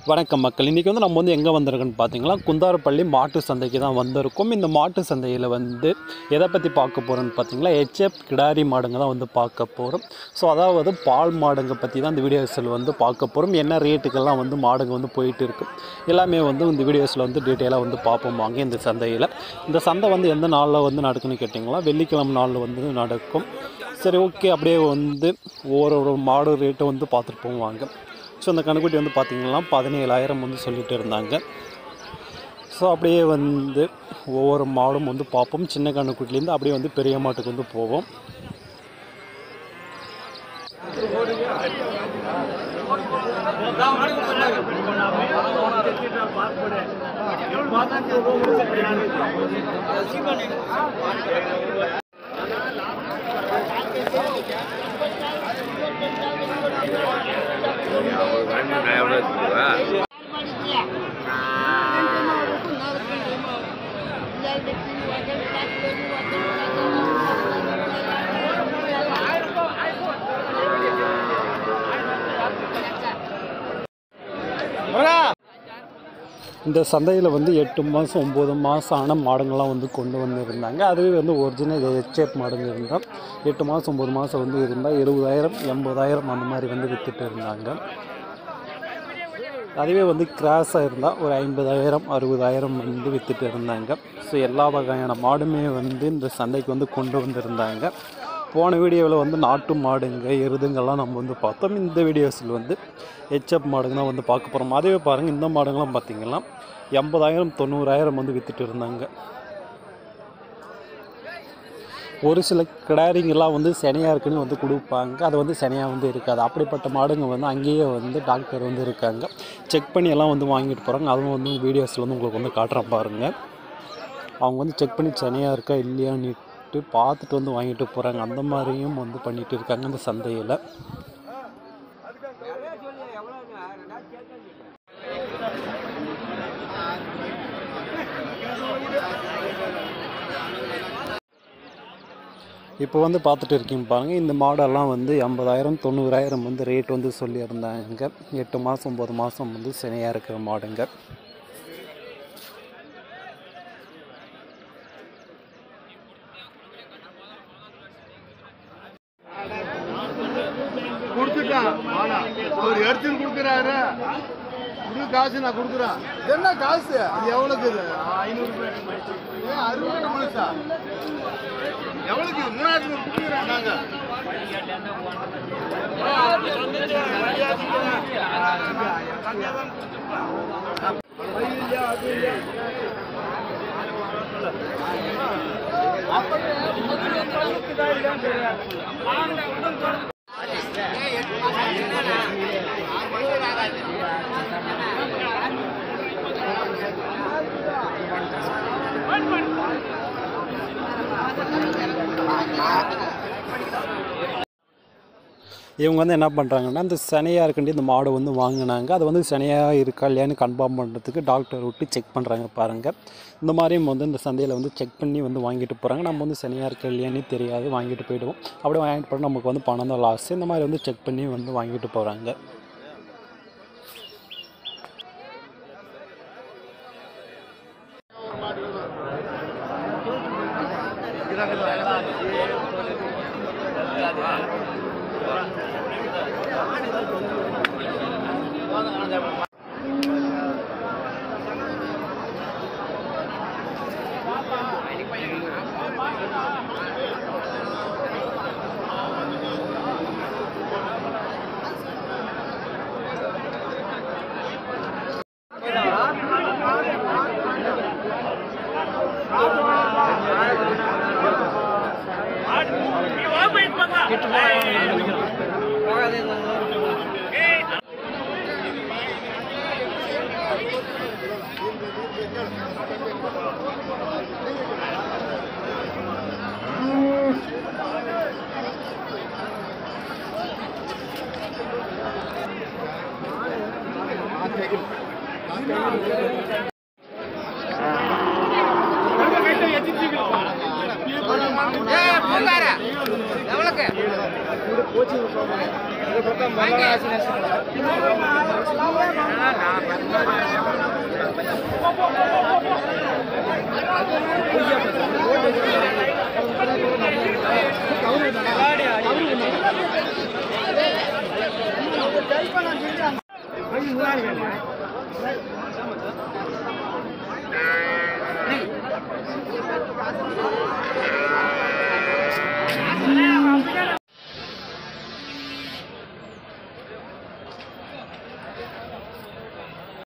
வணக்கம் மக்கள் இன்றைக்கி வந்து நம்ம வந்து எங்கே வந்திருக்கோன்னு பார்த்தீங்களா குந்தாரப்பள்ளி மாட்டு சந்தைக்கு தான் வந்திருக்கோம் இந்த மாட்டு சந்தையில் வந்து எதை பற்றி பார்க்க போகிறோன்னு பார்த்தீங்களா ஹெச்எப் கிடாரி மாடுங்க தான் வந்து பார்க்க போகிறோம் ஸோ அதாவது பால் மாடுங்க பற்றி தான் இந்த வீடியோஸில் வந்து பார்க்க போகிறோம் என்ன ரேட்டுக்கெல்லாம் வந்து மாடுங்க வந்து போயிட்டு இருக்கு எல்லாமே வந்து இந்த வீடியோஸில் வந்து டீட்டெயிலாக வந்து பார்ப்போம் வாங்க இந்த சந்தையில் இந்த சந்தை வந்து எந்த நாளில் வந்து நடக்குன்னு கேட்டிங்களா வெள்ளிக்கிழமை நாளில் வந்து நடக்கும் சரி ஓகே அப்படியே வந்து ஒவ்வொரு ஒரு மாடு ரேட்டை வந்து பார்த்துட்டு போவாங்க ஸோ அந்த கணுக்குட்டி வந்து பார்த்திங்கன்னா பதினேழாயிரம் வந்து சொல்லிட்டு இருந்தாங்க ஸோ அப்படியே வந்து ஒவ்வொரு மாடும் வந்து பார்ப்போம் சின்ன கண்ணுக்குட்டிலேருந்து அப்படியே வந்து பெரிய மாட்டுக்கு வந்து போவோம் ஒரு வண்டி நான் எவ்வளோ வச்சுருவா இந்த சந்தையில் வந்து எட்டு மாதம் ஒம்பது மாதம் ஆன மாடுங்கள்லாம் வந்து கொண்டு வந்திருந்தாங்க அதுவே வந்து ஒரிஜினல் ஹெச்எப் மாடுங்க இருந்தால் எட்டு மாதம் ஒம்பது மாதம் வந்து இருந்தால் எழுபதாயிரம் எண்பதாயிரம் அந்த மாதிரி வந்து விற்றுட்டு இருந்தாங்க அதுவே வந்து கிராஸாக இருந்தால் ஒரு ஐம்பதாயிரம் அறுபதாயிரம் வந்து விற்றுட்டு இருந்தாங்க ஸோ எல்லா வகையான மாடுமே வந்து இந்த சந்தைக்கு வந்து கொண்டு வந்திருந்தாங்க போன வீடியோவில் வந்து நாட்டு மாடுங்க எருதுங்கெல்லாம் நம்ம வந்து பார்த்தோம் இந்த வீடியோஸில் வந்து ஹெச்எப் மாடுங்க தான் வந்து பார்க்க போகிறோம் அதுவே பாருங்கள் இந்த மாடுங்கள்லாம் பார்த்தீங்கன்னா எண்பதாயிரம் தொண்ணூறாயிரம் வந்து விற்றுட்டு இருந்தாங்க ஒரு சில கிடாரிங்கெல்லாம் வந்து சனியாக இருக்குன்னு வந்து கொடுப்பாங்க அது வந்து சனியாக வந்து இருக்காது அப்படிப்பட்ட மாடுங்க வந்து அங்கேயே வந்து டாக்டர் வந்து இருக்காங்க செக் பண்ணி எல்லாம் வந்து வாங்கிட்டு போகிறாங்க அதுவும் வந்து வீடியோஸில் வந்து உங்களுக்கு வந்து காட்டுறேன் பாருங்கள் அவங்க வந்து செக் பண்ணி சனியாக இருக்கா இல்லையான்னுட்டு பார்த்துட்டு வந்து வாங்கிட்டு போகிறாங்க அந்த மாதிரியும் வந்து பண்ணிட்டு இருக்காங்க அந்த சந்தையில் இப்போ வந்து பார்த்துட்டு இருக்கீங்க பாருங்கள் இந்த மாடெல்லாம் வந்து எண்பதாயிரம் தொண்ணூறாயிரம் வந்து ரேட் வந்து சொல்லியிருந்தாங்க எட்டு மாதம் ஒம்பது மாதம் வந்து சினையாக இருக்கிற மாடுங்க கொடுத்துட்டான் ஆனா அவர் எடுத்துன்னு கொடுக்குறாரு இது காசு நான் கொடுக்குறேன் என்ன காசு அது எவ்வளவுக்கு இது ஐநூறு ஏன் அறுபது மனுஷா எவ்வளவுக்கு மூணாயிரத்து கொடுக்குறேன் நாங்க இவங்க வந்து என்ன பண்ணுறாங்கன்னா இந்த சனையாக இருக்குண்டி இந்த மாடு வந்து வாங்கினாங்க அது வந்து சனையாக இருக்கா இல்லையான்னு கன்ஃபார்ம் பண்ணுறதுக்கு டாக்டர் விட்டு செக் பண்ணுறாங்க பாருங்கள் இந்த மாதிரியும் வந்து இந்த சந்தையில் வந்து செக் பண்ணி வந்து வாங்கிட்டு போகிறாங்க நம்ம வந்து சனியாக இருக்கா இல்லையான்னு தெரியாது வாங்கிட்டு போயிடுவோம் அப்படியே வாங்கிட்டு போனால் நமக்கு வந்து பணம் தான் லாஸ் இந்த மாதிரி வந்து செக் பண்ணி வந்து வாங்கிட்டு போகிறாங்க எவ்வளோக்கு ஆ